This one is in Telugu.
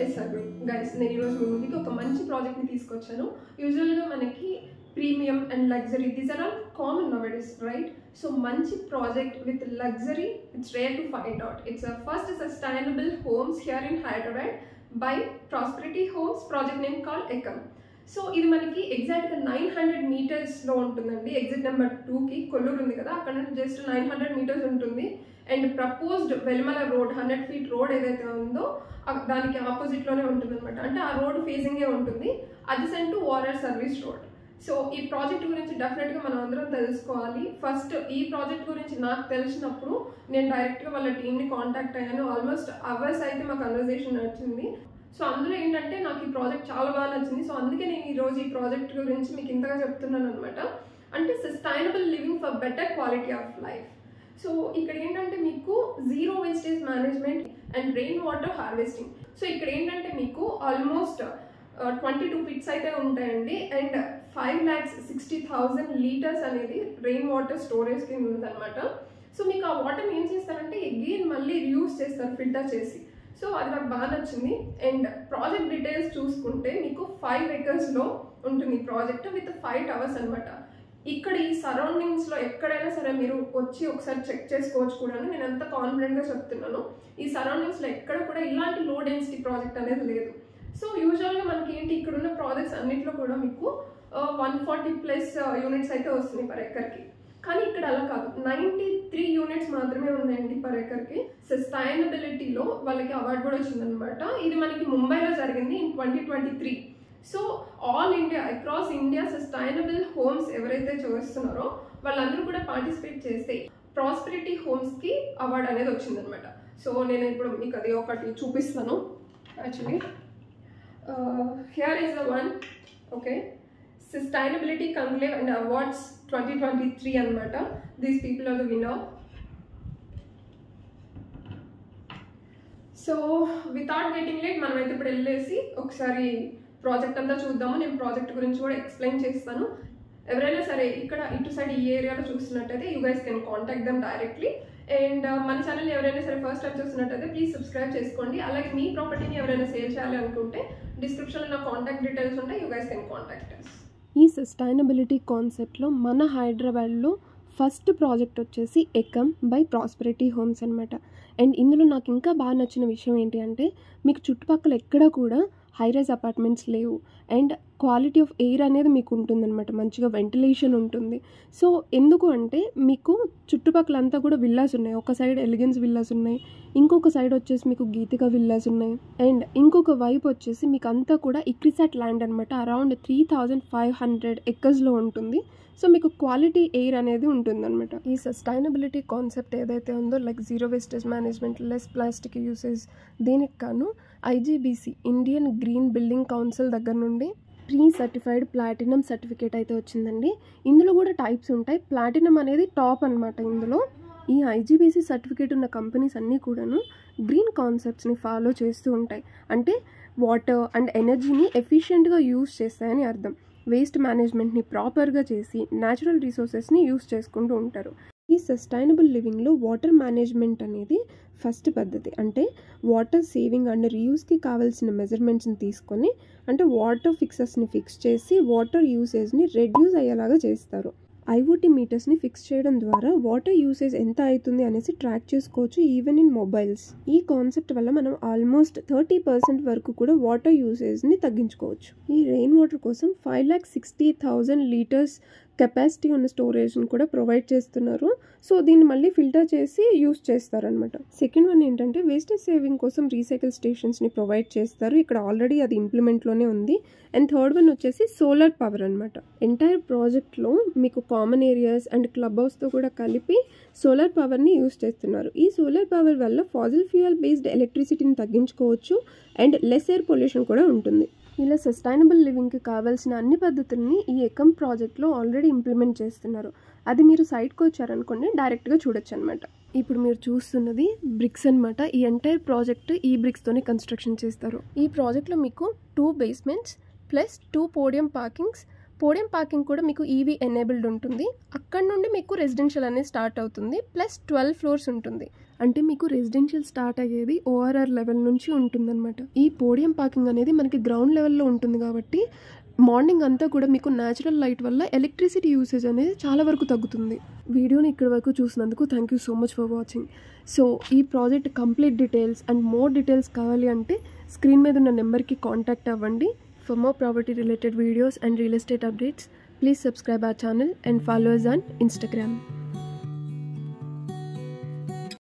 సార్ గైస్ నేను ఈరోజు మీ ముందుకి ఒక మంచి ప్రాజెక్ట్ని తీసుకొచ్చాను యూజువల్గా మనకి premium and luxury these are all common nowadays right so మంచి project with luxury it's rare to find out it's a first sustainable homes here in Hyderabad by prosperity homes project name call Ekam so ఇది మనకి ఎగ్జాక్ట్గా నైన్ హండ్రెడ్ మీటర్స్లో ఉంటుందండి ఎగ్జిట్ నెంబర్ టూకి కొల్లూరు ఉంది కదా అక్కడ నుంచి జస్ట్ నైన్ హండ్రెడ్ మీటర్స్ ఉంటుంది and proposed Velmala road hundred feet road ఏదైతే ఉందో ఆ- దానికి ఆపోజిట్లోనే ఉంటుంది అనమాట అంటే ఆ రోడ్ ఫేసింగే ఉంటుంది adjacent to water service road so ఈ ప్రాజెక్ట్ గురించి డెఫినెట్గా మనం అందరం తెలుసుకోవాలి ఫస్ట్ ఈ ప్రాజెక్ట్ గురించి నాకు తెలిసినప్పుడు నేను డైరెక్ట్గా వాళ్ళ టీంని కాంటాక్ట్ అయ్యాను ఆల్మోస్ట్ అవర్స్ అయితే మా కన్వర్జేషన్ నడిచింది సో అందులో ఏంటంటే నాకు ఈ ప్రాజెక్ట్ చాలా బాగా నచ్చింది సో అందుకే నేను ఈ రోజు ఈ ప్రాజెక్ట్ గురించి మీకు ఇంతగా చెప్తున్నాను అనమాట అంటే sustainable living for better quality of life so ఇక్కడ ఏంటంటే మీకు zero wastage management and rain water harvesting so ఇక్కడ ఏంటంటే మీకు ఆల్మోస్ట్ ట్వంటీ టూ పిట్స్ అయితే ఉంటాయండి and five lakhs sixty thousand litres అనేది రెయిన్ వాటర్ స్టోరేజ్ కింద ఉందన్నమాట సో మీకు ఆ వాటర్ని ఏం చేస్తారంటే అగైన్ మళ్ళీ రియూజ్ చేస్తారు ఫిల్టర్ చేసి సో అది నాకు బాగా నచ్చింది అండ్ ప్రాజెక్ట్ డీటెయిల్స్ చూసుకుంటే మీకు ఫైవ్ ఎకర్స్లో ఉంటుంది ప్రాజెక్ట్ విత్ ఫైవ్ టవర్స్ అనమాట ఇక్కడ ఈ సరౌండింగ్స్లో ఎక్కడైనా సరే మీరు వచ్చి ఒకసారి చెక్ చేసుకోవచ్చు కూడా నేను ఎంత కాన్ఫిడెంట్గా చెప్తున్నాను ఈ సరౌండింగ్స్లో ఎక్కడ కూడా ఇలాంటి లో డెన్సిటీ ప్రాజెక్ట్ అనేది లేదు సో యూజువల్గా మనకి ఏంటి ఇక్కడ ఉన్న ప్రాజెక్ట్స్ అన్నిట్లో కూడా మీకు వన్ ఫార్టీ ప్లస్ యూనిట్స్ అయితే వస్తున్నాయి పర్ ఎకర్కి కానీ ఇక్కడ అలా కాదు నైంటీ త్రీ యూనిట్స్ మాత్రమే ఉన్నాయండి పర్ ఎకర్కి సస్టైనబిలిటీలో వాళ్ళకి అవార్డు కూడా వచ్చిందనమాట ఇది మనకి ముంబైలో జరిగింది in twenty twenty three so all India across India sustainable homes ఎవరైతే చేస్తున్నారో వాళ్ళందరూ కూడా పార్టిసిపేట్ చేస్తే ప్రాస్పెరిటీ హోమ్స్కి అవార్డు అనేది వచ్చిందనమాట సో నేను ఇప్పుడు మీకు అది ఒకటి చూపిస్తాను actually here is the one okay sustainability conclave and awards twenty twenty three అనమాట these people are the winner so without getting late మనం అయితే ఇప్పుడు వెళ్ళేసి ఒకసారి ప్రాజెక్ట్ అంతా చూద్దాము నేను ప్రాజెక్ట్ గురించి కూడా ఎక్స్ప్లెయిన్ చేస్తాను ఎవరైనా సరే ఇక్కడ ఇటు సైడ్ ఈ ఏరియాలో చూస్తున్నట్టయితే you guys can contact them directly and మన ఛానల్ ఎవరైనా సరే ఫస్ట్ టైం చూస్తున్నట్టయితే ప్లీజ్ సబ్స్క్రైబ్ చేసుకోండి అలాగే మీ ప్రాపర్టీని ఎవరైనా సేల్ చేయాలి అనుకుంటే డిస్క్రిప్షన్లో నా కాంటాక్ట్ డీటెయిల్స్ ఉంటాయి you guys can contact us ఈ సస్టైనబిలిటీ కాన్సెప్ట్లో మన హైదరాబాద్లో ఫస్ట్ ప్రాజెక్ట్ వచ్చేసి ఎకమ్ బై ప్రాస్పెరిటీ హోమ్స్ అనమాట అండ్ ఇందులో నాకు ఇంకా బాగా నచ్చిన విషయం ఏంటి అంటే మీకు చుట్టుపక్కల ఎక్కడ కూడా హైరైజ్ అపార్ట్మెంట్స్ లేవు అండ్ క్వాలిటీ ఆఫ్ ఎయిర్ అనేది మీకు ఉంటుందన్నమాట మంచిగా వెంటిలేషన్ ఉంటుంది సో ఎందుకు అంటే మీకు చుట్టుపక్కల అంతా కూడా విల్లాస్ ఉన్నాయి ఒక సైడ్ ఎలిగెన్స్ విల్లాస్ ఉన్నాయి ఇంకొక సైడ్ వచ్చేసి మీకు గీతిక విల్లాస్ ఉన్నాయి అండ్ ఇంకొక వైపు వచ్చేసి మీకు అంతా కూడా ఇక్రిసాట్ ల్యాండ్ అనమాట around three thousand five hundred ఎక్కర్స్లో ఉంటుంది సో మీకు క్వాలిటీ ఎయిర్ అనేది ఉంటుందన్నమాట ఈ సస్టైనబిలిటీ కాన్సెప్ట్ ఏదైతే ఉందో like zero wastage management less plastic usage దీనికి కాను IGBC Indian green building council దగ్గర నుండి ప్రీ సర్టిఫైడ్ ప్లాటినం సర్టిఫికేట్ అయితే వచ్చిందండి ఇందులో కూడా టైప్స్ ఉంటాయి ప్లాటినం అనేది టాప్ అనమాట ఇందులో ఈ ఐజీబీసీ సర్టిఫికేట్ ఉన్న కంపెనీస్ అన్నీ కూడాను గ్రీన్ కాన్సెప్ట్స్ని ఫాలో చేస్తూ ఉంటాయి అంటే వాటర్ అండ్ ఎనర్జీని ఎఫిషియెంట్గా యూస్ చేస్తాయని అర్థం వేస్ట్ మేనేజ్మెంట్ని ప్రాపర్గా చేసి న్యాచురల్ రిసోర్సెస్ని యూస్ చేసుకుంటూ ఉంటారు ఈ సస్టైనబుల్ లివింగ్లో వాటర్ మేనేజ్మెంట్ అనేది ఫస్ట్ పద్ధతి అంటే వాటర్ సేవింగ్ అండ్ రీయూస్కి కావాల్సిన మెజర్మెంట్స్ని తీసుకొని అంటే వాటర్ ఫిక్సెస్ని ఫిక్స్ చేసి వాటర్ యూసేజ్ని రెడ్యూస్ అయ్యేలాగా చేస్తారు ఐఓటీ మీటర్స్ని ఫిక్స్ చేయడం ద్వారా వాటర్ యూసేజ్ ఎంత అవుతుంది అనేసి ట్రాక్ చేసుకోవచ్చు ఈవెన్ ఇన్ మొబైల్స్ ఈ కాన్సెప్ట్ వల్ల మనం ఆల్మోస్ట్ థర్టీ పర్సెంట్ వరకు కూడా వాటర్ యూసేజ్ని తగ్గించుకోవచ్చు ఈ రెయిన్ వాటర్ కోసం five lakh sixty thousand litres capacity ఉన్న స్టోరేజ్ని కూడా ప్రొవైడ్ చేస్తున్నారు సో దీన్ని మళ్ళీ ఫిల్టర్ చేసి యూస్ చేస్తారనమాట సెకండ్ వన్ ఏంటంటే వేస్టేజ్ సేవింగ్ కోసం రీసైకిల్ స్టేషన్స్ని ప్రొవైడ్ చేస్తారు ఇక్కడ ఆల్రెడీ అది ఇంప్లిమెంట్లోనే ఉంది అండ్ థర్డ్ వన్ వచ్చేసి సోలార్ పవర్ అనమాట ఎంటైర్ ప్రాజెక్ట్లో మీకు కామన్ ఏరియాస్ అండ్ క్లబ్ హౌస్తో కూడా కలిపి సోలార్ పవర్ని యూస్ చేస్తున్నారు ఈ సోలార్ పవర్ వల్ల ఫాజిల్ ఫ్యూయల్ బేస్డ్ ఎలక్ట్రిసిటీని తగ్గించుకోవచ్చు అండ్ లెస్ ఎయిర్ పొల్యూషన్ కూడా ఉంటుంది ఇలా సస్టైనబుల్ లివింగ్కి కావాల్సిన అన్ని పద్ధతుల్ని ఈ ఎకమ్ ప్రాజెక్ట్లో ఆల్రెడీ ఇంప్లిమెంట్ చేస్తున్నారు అది మీరు సైట్కి వచ్చారనుకోండి డైరెక్ట్గా చూడొచ్చు అనమాట ఇప్పుడు మీరు చూస్తున్నది బ్రిక్స్ అనమాట ఈ ఎంటైర్ ప్రాజెక్ట్ ఈ బ్రిక్స్తోనే కన్స్ట్రక్షన్ చేస్తారు ఈ ప్రాజెక్ట్లో మీకు two basements plus two podium parkings podium parking కూడా మీకు ఈవీ ఎనేబుల్డ్ ఉంటుంది అక్కడ నుండి మీకు రెసిడెన్షియల్ అనేది స్టార్ట్ అవుతుంది ప్లస్ ట్వెల్వ్ ఫ్లోర్స్ ఉంటుంది అంటే మీకు రెసిడెన్షియల్ స్టార్ట్ అయ్యేది ఓఆర్ఆర్ లెవెల్ నుంచి ఉంటుందన్నమాట ఈ పోడియం పార్కింగ్ అనేది మనకి గ్రౌండ్ లెవెల్లో ఉంటుంది కాబట్టి మార్నింగ్ అంతా కూడా మీకు న్యాచురల్ లైట్ వల్ల ఎలక్ట్రిసిటీ యూసేజ్ అనేది చాలా వరకు తగ్గుతుంది వీడియోని ఇక్కడి వరకు చూసినందుకు thank you so much for watching so ఈ project complete details and more details కావాలి అంటే స్క్రీన్ మీద ఉన్న నెంబర్కి కాంటాక్ట్ అవ్వండి for more property related videos and real estate updates please subscribe our channel and followers on Instagram